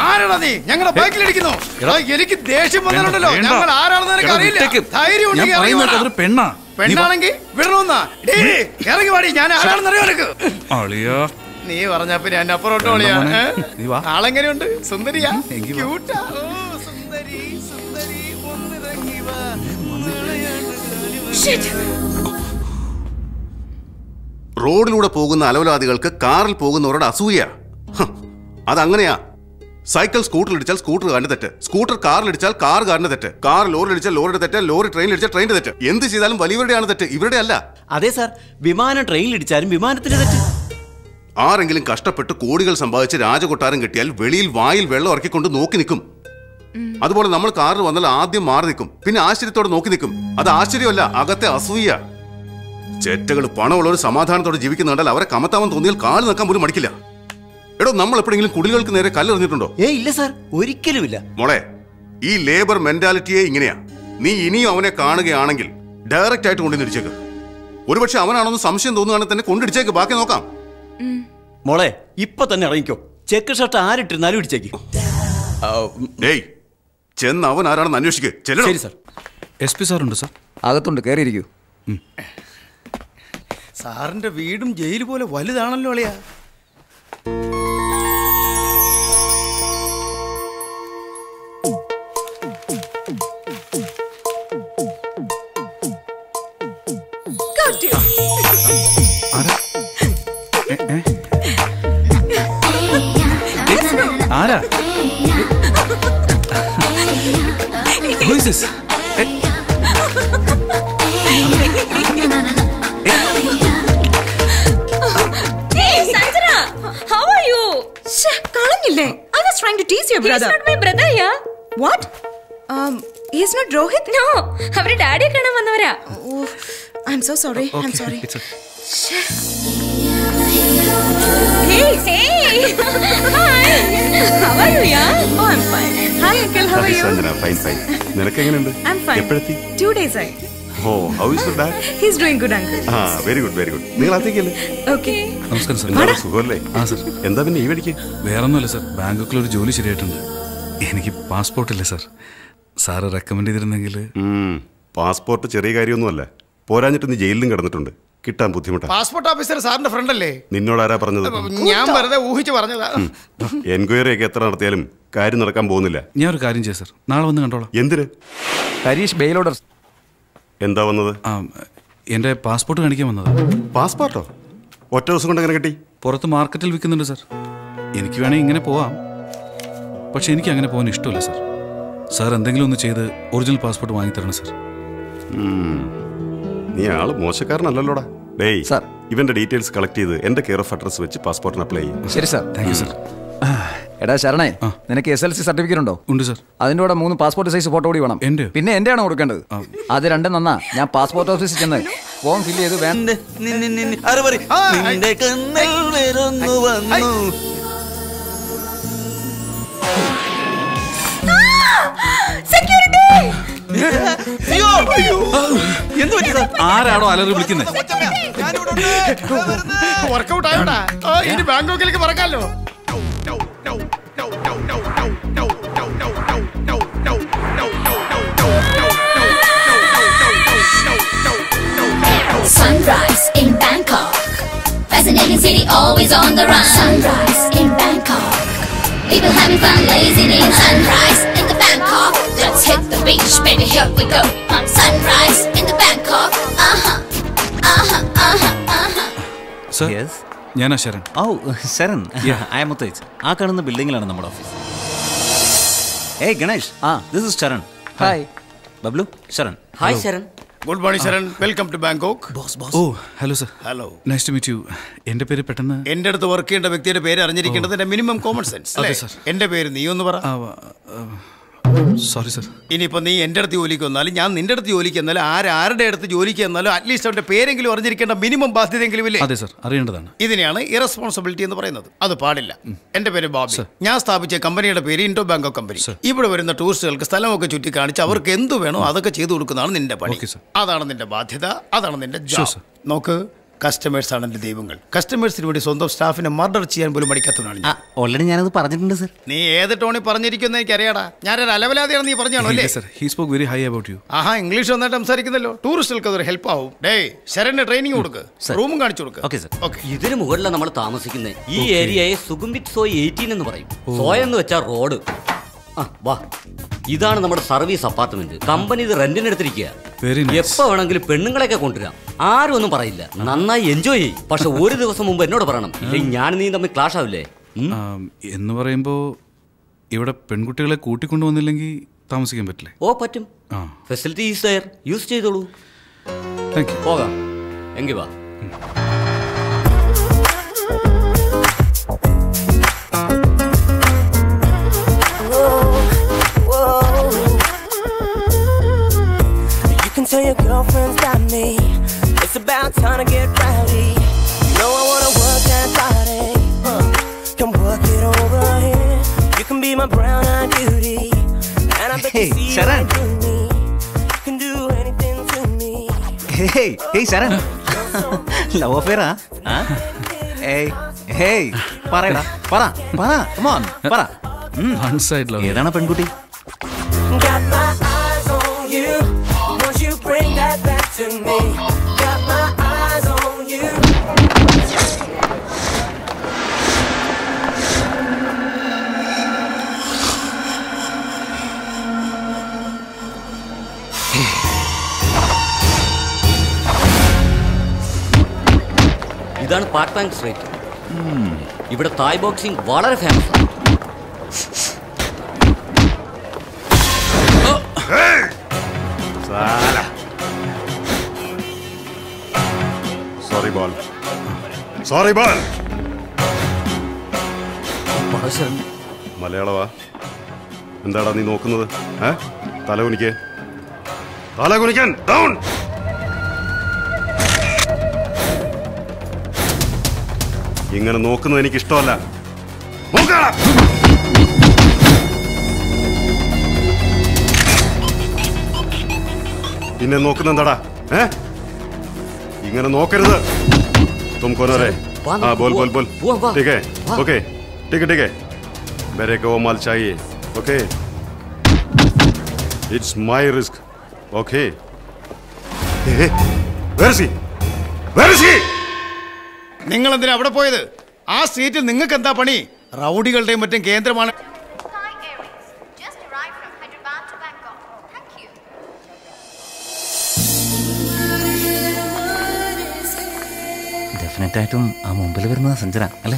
ആരാടാ നീ ഞങ്ങളുടെ ബൈക്കിലിരിക്കുന്നു എടാ, എനിക്ക് ദേഷ്യം വന്നിട്ടുണ്ടല്ലോ വേണ്ട. ഞങ്ങൾ ആരാണെന്ന് നിനക്ക് എടാ, അറിയില്ല വിട്ടേക്ക്. ധൈര്യം ഞാൻ ഉണ്ടെങ്കിൽ ഇറങ്ങി പറയുന്നത് വാടാ. അതൊരു പെണ്ണാ നീ വാ. പെണ്ണാണെങ്കിൽ വിടണമെന്നാ ഡേ ഇറങ്ങി വാടി ഞാൻ ആരാണെന്ന് അറിയോ നിനക്ക് അളിയാ നീ പറഞ്ഞ പിന്നെ എന്റെ അപ്പുറം ഒളിയാ മോനെ. നീ വാ. ആളെങ്ങനെയുണ്ട് സുന്ദരിയാ എങ്കി വാ. ക്യൂട്ടാ ഓ സുന്ദരി സുന്ദരി ഒന്നിറങ്ങി വാ റോഡിലൂടെ പോകുന്ന അലവലാദികൾക്ക് കാറിൽ പോകുന്നവരോട് അസൂയ ഹ്, അതങ്ങനെയാ സൈക്കിൾ സ്കൂട്ടറിൽ ഇടിച്ചാൽ സ്കൂട്ടർ കാരന്റെ തെറ്റ് സ്കൂട്ടർ കാറിൽ ഇടിച്ചാൽ കാർ കാരന്റെ തെറ്റ് കാർ ലോറിൽ ഇടിച്ചാൽ ലോറിയുടെ തെറ്റ് ലോറി ട്രെയിനിൽ ഇടിച്ചാൽ ട്രെയിനിന്റെ തെറ്റ് എന്ത് ചെയ്താലും വലിയവരുടെയാണ് തെറ്റ് ഇവരുടെ അല്ല അതെ സാർ വിമാനം ട്രെയിനിൽ ഇടിച്ചാലും വിമാനത്തിന്റെ തെറ്റ് ആരെങ്കിലും കഷ്ടപ്പെട്ട് കോടികൾ സമ്പാദിച്ച് രാജകൊട്ടാരം കിട്ടിയാൽ വെളിയിൽ വായിൽ വെള്ളം ഇറക്കിക്കൊണ്ട് നോക്കി നിൽക്കും അതുപോലെ നമ്മൾ കാറിൽ വന്നാൽ ആദ്യം മാറി നിൽക്കും പിന്നെ ആശ്ചര്യത്തോടെ നോക്കി നിൽക്കും അത് ആശ്ചര്യമല്ല അകത്തെ അസൂയ ചെറ്റകൾ പണമുള്ളവർ സമാധാനത്തോടെ ജീവിക്കുന്ന കണ്ടാൽ അവരെ കമത്താവാൻ തോന്നിയാൽ കാല് നിൽക്കാൻ പോലും മടിക്കില്ല എടോ നമ്മൾ എപ്പോഴെങ്കിലും കുടികൾക്ക് നേരെ കല്ലെറിഞ്ഞിട്ടുണ്ടോ ഏ ഇല്ല സാർ ഒരിക്കലുമില്ല മോളെ ഈ ലേബർ മെന്റാലിറ്റിയെ ഇങ്ങനെയാ നീ ഇനിയും അവനെ കാണുകയാണെങ്കിൽ ഡയറക്റ്റ് ആയിട്ട് കൊണ്ടുവന്നിടിച്ചേക്ക് ഒരുപക്ഷെ അവനാണെന്ന് സംശയം തോന്നുകയാണെങ്കിൽ തന്നെ കൊണ്ടിടിച്ചേക്ക് ബാക്കി നോക്കാം മോളെ ഇപ്പൊ തന്നെ ഇറങ്ങിക്കോ ചെക്ക് ഷർട്ട് ആരിട്ടിരുന്നാലും ഇടിച്ചേക്ക് ആ, ഉം, ഡേയ് ചെന്ന് അവൻ ആരാണെന്ന് അന്വേഷിക്ക് ചെല്ലണം ശരി സാർ എസ് പി സാറുണ്ട് സാർ അകത്തുണ്ട് കയറിയിരിക്കൂ സാറിന്റെ വീടും ജയിൽ പോലെ വലുതാണല്ലോ അളിയാ ആരാ എ, എ? ആരാ Who is this? എ, Hey, Sanjana! How are you? ശ്ശെ, കളഞ്ഞില്ലേ I was trying to tease your He's brother not my brother, yeah? What is not Rohit No, അവര് ഡാഡിയെ കാണാൻ വന്നവരാ I'm so sorry I'm okay, sorry it's okay. Hey, hey! Hi! How are you, yeah? Oh I'm fine hi uncle how are you fine fine നിനക്ക് എങ്ങനെയുണ്ട് I'm fine എപ്പോഴെത്തി two days ആയി oh how is your dad he's doing good uncle ആ very good very good നിങ്ങൾ അത്തേക്കല്ലേ okay നമസ്കാരം sir എന്താണ് സുഖമല്ലേ ആ സാർ എന്താ പിന്നെ ഈ വഴിക്ക് വേറൊന്നുമല്ല സാർ ബാങ്കോക്കിൽ ഒരു ജോലി ശരിയായിട്ടുണ്ട് എനിക്ക് പാസ്പോർട്ട് ഇല്ല സാർ സാറ് റെക്കമെൻഡ് ചെയ്തിരുന്നെങ്കിൽ പാസ്പോർട്ട് ചെറിയ കാര്യമൊന്നുമല്ല പോരാഞ്ഞിട്ട് നീ ജയിലിലും കിടന്നിട്ടുണ്ട് കിട്ടാൻ ബുദ്ധിമുട്ടാ പാസ്പോർട്ട് ഓഫീസർ സാറിന്റെ ഫ്രണ്ട് അല്ലേ നിന്നോട് ആരാ പറഞ്ഞത് ഞാൻ വെറുതെ ഊഹിച്ച് പറഞ്ഞതാ എൻക്വയറി ഒക്കെ എത്ര നടത്തിയാലും കാര്യം നടക്കാൻ പോകുന്നില്ല ഞാൻ ഒരു കാര്യം ചെയ്യാം സാർ നാളെ വന്ന് കണ്ടോളാം എന്തിന് ഹരീഷ് ബെയിൽ ഓർഡർ എന്താ വന്നത് ആ എൻ്റെ പാസ്പോർട്ട് കാണിക്കാൻ വന്നത് പാസ്പോർട്ടോ ഒറ്റ ദിവസം കൊണ്ട് എങ്ങനെ കിട്ടി പുറത്ത് മാർക്കറ്റിൽ വിൽക്കുന്നുണ്ട് സാർ എനിക്ക് വേണമെങ്കിൽ ഇങ്ങനെ പോവാം പക്ഷെ എനിക്ക് അങ്ങനെ പോകാൻ ഇഷ്ടമല്ല സാർ സാർ എന്തെങ്കിലും ഒന്ന് ചെയ്ത് ഒറിജിനൽ പാസ്പോർട്ട് വാങ്ങിത്തരണം സാർ നീ ആള് മോശക്കാരനല്ലല്ലോടാ ഡേയ് സാർ. ഇവന്റെ ഡീറ്റെയിൽസ് കളക്ട് ചെയ്ത് എന്റെ കെയർ ഓഫ് അഡ്രസ് വെച്ച് പാസ്പോർട്ടിന് അപ്ലൈ ചെയ്യും ശരി സാർ താങ്ക് യു സാർ എടാ ശരണേ ആ. നിനക്ക് എസ് എൽ സി സർട്ടിഫിക്കറ്റ് ഉണ്ടോ ഉണ്ട് സാർ അതിന്റെ കൂടെ മൂന്ന് പാസ്പോർട്ട് സൈസ് ഫോട്ടോ കൂടി വേണം എന്റെയോ? പിന്നെ എന്റെ ആണ് കൊടുക്കേണ്ടത് അത് രണ്ടും നന്നാ ഞാൻ പാസ്പോർട്ട് ഓഫീസിൽ ചെന്ന് ഫോം ഫില്ല് ചെയ്ത് വേണ്ട നിന്റെ കണ്ണിൽ വരുന്നു വന്നു സെക്യൂരിറ്റി അയ്യോ എന്ത് പറ്റി സാർ ആരാടോ അലറി വിളിക്കുന്നത് വർക്കൗട്ട് ആയോടാ ആ, ഇനി ബാങ്കോക്കിലേക്ക് പറക്കാലോ Sunrise in Bangkok. Fascinating city, always on the run. Sunrise in Bangkok. People having fun, lazing in sunrise in the Bangkok. Let's hit the beach, baby, here we go. Sunrise in the Bangkok. Uh huh. Uh huh. Uh huh. Uh huh. Sir yes ഞാനാ ശരൺ ഔ Sharan I M മുത്തേജ് ആ കാണുന്ന ബിൽഡിങ്ങിലാണ് നമ്മുടെ office ഏയ് ഗണേഷ് ആ. This is Saran hi Bablu Saran hi Saran good morning Saran welcome to Bangkok oh hello sir hello nice to meet you എൻ്റെ പേര് പെട്ടെന്ന് എന്റെ അടുത്ത് വർക്ക് ചെയ്യേണ്ട വ്യക്തിയുടെ പേര് അറിഞ്ഞിരിക്കേണ്ടതിന്റെ മിനിമം കോമൺ സെൻസ് അതെ, അല്ലേ സർ. എന്റെ പേര് നീ ഒന്ന് പറ സോറി സാർ ഇനിയിപ്പോ നീ എന്റെ അടുത്ത് ജോലിക്ക് വന്നാലും ഞാൻ നിന്റെ അടുത്ത് ജോലിക്ക് വന്നാലും ആരാരുടെ അടുത്ത് ജോലിക്ക് വന്നാലും അറ്റ്ലീസ്റ്റ് അവന്റെ പേരെങ്കിലും അറിഞ്ഞിരിക്കേണ്ട മിനിമം ബാധ്യതയെങ്കിലും ഇല്ലേ അതെ സാർ അറിയേണ്ടതാണ് ഇതിനെയാണ് ഇറസ്പോൺസിബിലിറ്റി എന്ന് പറയുന്നത് അത് പാടില്ല എന്റെ പേര് ബാബി ഞാൻ സ്ഥാപിച്ച കമ്പനിയുടെ പേര് ഇൻഡോ ബാങ്കോ കമ്പനി ഇവിടെ വരുന്ന ടൂറിസ്റ്റുകൾക്ക് സ്ഥലമൊക്കെ ചുറ്റി കാണിച്ച് അവർക്ക് എന്ത് വേണോ അതൊക്കെ ചെയ്തു കൊടുക്കുന്നതാണ് നിന്റെ പണി Okay, sir. അതാണ് നിന്റെ ബാധ്യത അതാണ് നിന്റെ Sure, job. sir. നോക്ക് കസ്റ്റമേഴ്സ് ആണ് എന്റെ ദൈവങ്ങൾ കസ്റ്റമേഴ്സിന് വേണ്ടി സ്വന്തം സ്റ്റാഫിനെ മർഡർ ചെയ്യാൻ പോലും മടിക്കാത്തവനാണ് ഞാൻ ഓൾറെഡി ഞാനത് പറഞ്ഞിട്ടുണ്ട് സർ നീ ഏത് ടോണിൽ പറഞ്ഞിരിക്കുന്ന എനിക്ക് അറിയാടാ ഞാനൊരു അലവലാതെയാണ് നീ പറഞ്ഞാണോ അല്ലേ sir he spoke very high about you ആഹാ ഇംഗ്ലീഷ് നന്നായിട്ട് സംസാരിക്കുന്നല്ലോ ടൂറിസ്റ്റുകൾക്ക് അതൊരു ഹെൽപ്പ് ആവും ഡേ ശരണ്യ ട്രെയിനിങ് കൊടുക്ക് റൂമും കാണിച്ചു കൊടുക്ക് ഓക്കെ സർ ഓക്കെ ഇതിന് മുകളിലാണ് നമ്മൾ താമസിക്കുന്നത് ഈ ഏരിയയെ സുഗുംബിത് സോയ് എയ്റ്റീൻ എന്ന് പറയും സോയ് എന്ന് വെച്ചാൽ റോഡ് ആ വാ ഇതാണ് നമ്മുടെ സർവീസ് അപ്പാർട്ട്മെന്റ് കമ്പനി ഇത് റെന്റിന് എടുത്തിരിക്കുക വെരി നൈസ് എപ്പോ വേണമെങ്കിലും പെണ്ണുങ്ങളെയൊക്കെ കൊണ്ടുവരാം ആരും ഒന്നും പറയില്ല നന്നായി എൻജോയ് ചെയ്യും പക്ഷെ ഒരു ദിവസം മുമ്പ് എന്നോട് പറയണം ഇല്ലെങ്കിൽ ഞാൻ നീ തമ്മിൽ ക്ലാഷ് ആവില്ലേ ഉം? എന്ന് പറയുമ്പോൾ ഇവിടെ പെൺകുട്ടികളെ കൂട്ടിക്കൊണ്ടുവന്നില്ലെങ്കിൽ താമസിക്കാൻ പറ്റില്ലേ ഓ പറ്റും ആ ഫെസിലിറ്റി ഈസ് ദയർ യൂസ് ചെയ്തോളൂ താങ്ക് യു പോകാം എങ്കിൽ വാ You can tell your girlfriends about me. It's about time to get rowdy. You know I wanna work that body. Huh. Come work it over here. You can be my brown eyed beauty. And I bet Hey, you see Sharon. right through me. You can do anything to me. Hey hey Saran love അഫെയറാ ഏയ് hey പറയടാ പറ പറ come on, പറ one side love ഏതാണ് പെൺകുട്ടി Got my eyes on you. Once you bring that back to me. Got my eyes on you. ഇതാണ് part bank street ഇവിടെ തായ് ബോക്സിംഗ് വളരെ ഫേമസ് ആണ് സോറി ബോൾ സോറി ബോൾ മലയാളവാ എന്താടാ നീ നോക്കുന്നത് ഏ തല കുനിക്ക് തല കുനിക്കാൻ ഡൗൺ ഇങ്ങനെ നോക്കുന്നത് എനിക്ക് ഇഷ്ടമല്ല നോക്കടാ. പിന്നെ നോക്കുന്ന എന്താടാ ഏ ഇങ്ങനെ നോക്കരുത് तुम कौन रे वाह, हाँ बोल बोल बोल वाह, वाह, ठीक है वाह। ओके ठीक है ठीक है मेरे को वो माल चाहिए okay it's my risk okay where see where see നിങ്ങൾ എന്തിനാ അവിടെ പോയത് ആ സീറ്റിൽ നിങ്ങൾക്ക് എന്താ പണി റൗഡികളുടെയും മറ്റും കേന്ദ്രമാണ് Just arrived from Hyderabad to Bangkok. Thank you. Definite ആയിട്ടും ആ മുമ്പിൽ വരുന്നത് സഞ്ജന അല്ലേ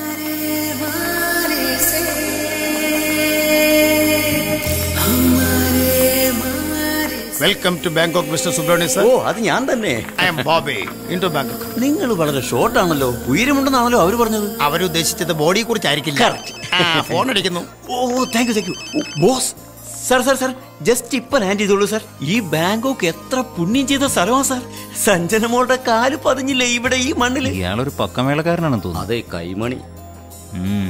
welcome to Bangkok mister Subrahmanya sir ഓ അത് ഞാൻ തന്നെ I'm Bobby in to Bangkok നിങ്ങൾ വളരെ ഷോർട്ടാണല്ലോ ഉയരമുണ്ടെന്നാണല്ലോ അവർ പറഞ്ഞത് അവരുദ്ദേശിച്ചത് ബോഡിയെ കുറിച്ചായിരിക്കില്ല ഫോൺ അടിക്കുന്നു oh thank you thank you boss sir sir sir just ഇപ്പൊ ലാൻഡ് ചെയ്തോളൂ സാർ ഈ ബാങ്കോക്ക് എത്ര പുണ്യം ചെയ്ത സ്ഥലമാണ് സാർ സഞ്ജനമോളുടെ കാല് പതിഞ്ഞില്ലേ ഇവിടെ ഈ മണ്ണില് ഇയാളൊരു പക്കമേളക്കാരനാണെന്ന് തോന്നുന്നു അതെ കൈമണി ഉം.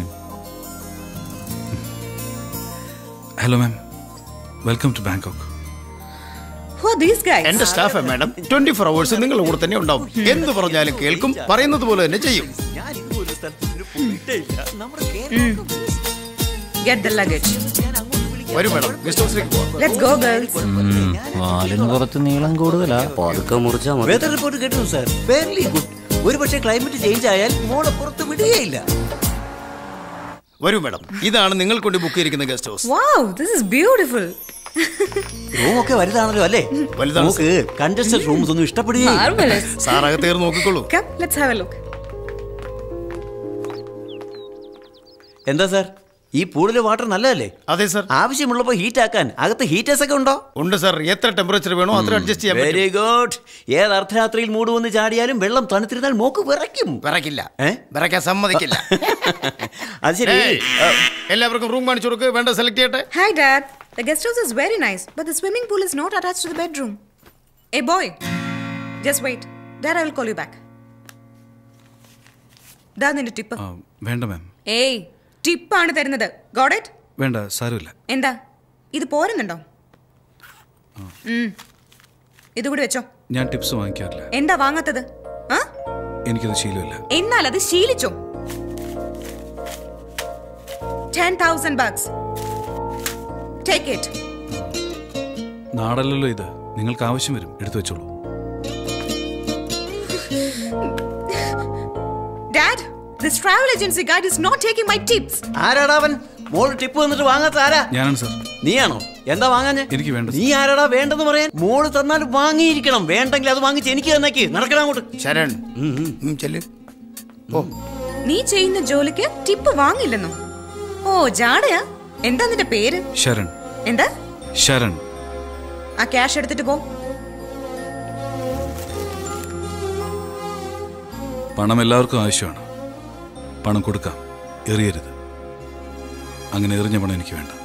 Hello ma'am welcome to Bangkok Who are these guys? എന്റെ staff madam twenty four hours നിങ്ങളുടെ കൂടെ തന്നെ ഉണ്ടാവും എന്ത് പറഞ്ഞാലും കേൾക്കും പറയുന്നത് പോലെ തന്നെ ചെയ്യും ഞാൻ ഇതുപോലെ സ്ഥലത്ത് ഇതിന് പോയിട്ടേ ഇല്ല. നമ്മുടെ കേരളം Get the luggage. വരും മാഡം ഗസ്റ്റ് ഹൗസിലേക്ക് പോവാം Let's go, girls. ഉം. വാലിന് കുറച്ച് നീളം കൂടുതലാ പതുക്കെ മുറിച്ചാ മതി വെതർ റിപ്പോർട്ട് കേട്ടു സാർ വെരി ഗുഡ് ഒരു പക്ഷേ ക്ലൈമറ്റ് ചേഞ്ച് ആയാൽ മോളെ പുറത്ത് വിടുകയില്ല വരൂ മാഡം ഇതാണ് നിങ്ങൾക്ക് വേണ്ടി ബുക്ക് ചെയ്തിരിക്കുന്ന guest house Wow, this is beautiful. Room ഒക്കെ വലുതാണല്ലോ അല്ലേ വലുതാണ് നമുക്ക് കൺജസ്റ്റഡ് റൂംസ് ഒന്നും ഇഷ്ടപ്പെടുകയില്ല Marvelous. സാർ അകത്തേർ നോക്കിക്കോളൂ Come, let's have a look. എന്താ സാർ ഈ പൂളിലെ വാട്ടർ നല്ലതല്ലേ അതെ സാർ ആവശ്യമുള്ളപ്പോ ഹീറ്റ് ആക്കാൻ അകത്ത് ഹീറ്റേഴ്സ് ഒക്കെ ഉണ്ടോ ഉണ്ട് സാർ എത്ര ടെമ്പറേച്ചർ വേണോ അത്ര അഡ്ജസ്റ്റ് ചെയ്യാൻ പറ്റും വെരി ഗുഡ് ഏത് അർദ്ധരാത്രിയിൽ മൂട് വന്ന് ചാടിയാലും വെള്ളം തണുത്തിരുന്നാൽ മോക്ക് വിറയ്ക്കും വിറക്കില്ല ഏ? വിറയ്ക്കാൻ സമ്മതിക്കില്ല അത് ശരി ഏയ്, എല്ലാവർക്കും റൂം കാണിച്ചു കൊടുക്ക് വേണ്ട സെലക്ട് ചെയ്യട്ടെ Hi, Dad. The guest house is very nice, but the swimming pool is not attached to the bedroom. Hey, boy. Just wait. Dad, I will call you back. ദാ നിന്റെ ടിപ്പ് ആ, വേണ്ട മാം ഏയ് ടിപ്പാണ് തരുന്നത് ഗോഡ് ഇറ്റ് വേണ്ട സാരമില്ല എന്താ ഇത് പോരുന്നുണ്ടോ ഉം. ഇതുകൂടി വെച്ചോ ഞാൻ ടിപ്സ് വാങ്ങിക്കാറില്ല എന്താ വാങ്ങാത്തത് ആ എനിക്കത് ശീലമില്ല എന്നാൽ അത് ശീലിച്ചോ ten thousand bucks take it നാടല്ലല്ലോ ഇത് നിങ്ങൾക്ക് ആവശ്യം വരും എടുത്തു വെച്ചോളൂ dad this travel agency guide is not taking my tips ആരാടാ അവൻ മോള് ടിപ്പ് വന്നിട്ട് വാങ്ങാത്ത ആരാ ഞാനാണ് സാർ നീയാണോ എന്താ വാങ്ങാഞ്ഞ എനിക്ക് വേണ്ട നീ ആരാടാ വേണ്ടെന്ന് പറയാൻ മോള് തന്നാൽ വാങ്ങിയിരിക്കണം വേണ്ടെങ്കിൽ അത് വാങ്ങിച്ച് എനിക്ക് തന്നേക്ക് നടക്കണം അങ്ങോട്ട് ശരൺ ചെല്ല് ഓ നീ ചെയ്യുന്ന ജോലിക്ക് ടിപ്പ് വാങ്ങില്ലെന്നോ ഓ ജാടയാ എന്താ നിന്റെ പേര് ശരൺ എന്താ ശരൺ ആ ക്യാഷ് എടുത്തിട്ട് പോ പണം എല്ലാവർക്കും ആവശ്യമാണ് പണം കൊടുക്കാം എറിയരുത് അങ്ങനെ എറിഞ്ഞ പണം എനിക്ക് വേണ്ട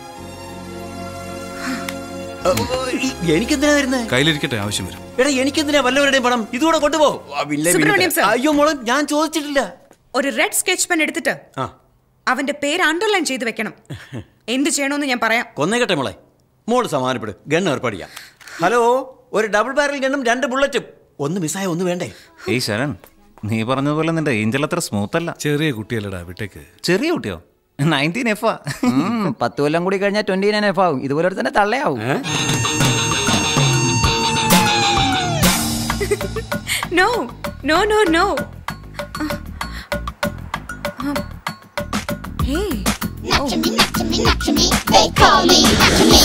എനിക്കെന്തിനാ വരുന്നേ കയ്യിലിരിക്കട്ടെ ആവശ്യം വരും എടാ എനിക്കെന്തിനാ വല്ലവരുടെയും പണം ഇതുകൂടെ കൊണ്ടുപോ ആ, വില്ലേ, സുബ്രഹ്മണ്യം വില്ലേ. sir. അയ്യോ മോളെ ഞാൻ ചോദിച്ചിട്ടില്ല ഒരു റെഡ് സ്കെച്ച് പെൻ എടുത്തിട്ട് ആ അവന്റെ പേര് അണ്ടർലൈൻ ചെയ്ത് വെക്കണം എന്ത് ചെയ്യണമെന്ന് ഞാൻ പറയാം കൊന്നേക്കട്ടെ മോളെ മോള് സമാധാനപ്പെടും ഗണ്ണ് ഏർപ്പാടിയാം ഹലോ ഒരു ഡബിൾ ബാരൽ ഗണ്ണും രണ്ട് ബുള്ളറ്റും ഒന്ന് മിസ്സായ ഒന്ന് വേണ്ടേ ഏയ് ശരൺ നീ പറഞ്ഞതുപോലെ നിന്റെ ഏഞ്ചൽ അത്ര സ്മൂത്ത് അല്ല ചെറിയ കുട്ടിയല്ലടാ വിട്ടേക്ക് ചെറിയ കുട്ടിയോ നയൻറ്റീൻ എഫാ ഉം, പത്ത് കൊല്ലം കൂടി കഴിഞ്ഞാൽ ട്വന്റി നയൻ എഫ് ആവും ഇതുപോലെ തന്നെ തള്ളയാവും no no no no hey Nudge me, nudge me, nudge me. They call me nudge me.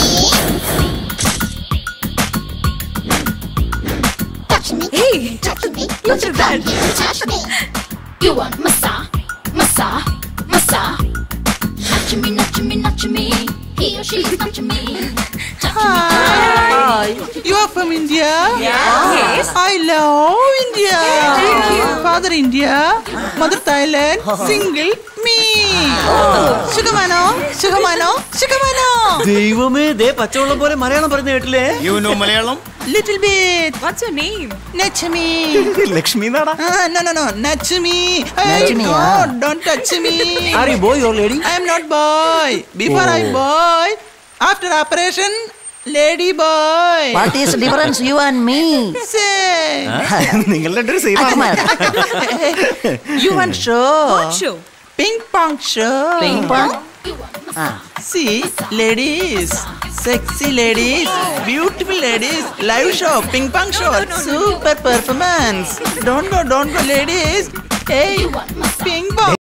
Touch me, Hey, touch me. look at that. Touch me. You want massage, massage, massage. Nudge me, nudge me, nudge me. He or she is nudge me. Hi. You are from India? Yes. I love India. Thank you. Father India, mother Thailand, single me. സുഖമാണോ സുഖമാണോ സുഖമാണോ ദൈവമേ ദേ പച്ചവെള്ളം പോലെ മലയാളം പറയുന്ന കേട്ടില്ലേ you know Malayalam little bit what's your name Nachmi Lakshmi എന്നാടാ no no no Nachmi Nachmi, no ah. don't touch me are you boy or lady I am not boy before I boy after operation lady boy what is difference you and me say നിങ്ങൾ രണ്ടുപേരും same you want show What show? ping pong show Ping pong? See, ladies, sexy ladies, beautiful ladies, live show, ping pong show, super performance. Don't go, don't go, ladies. Hey, ping pong.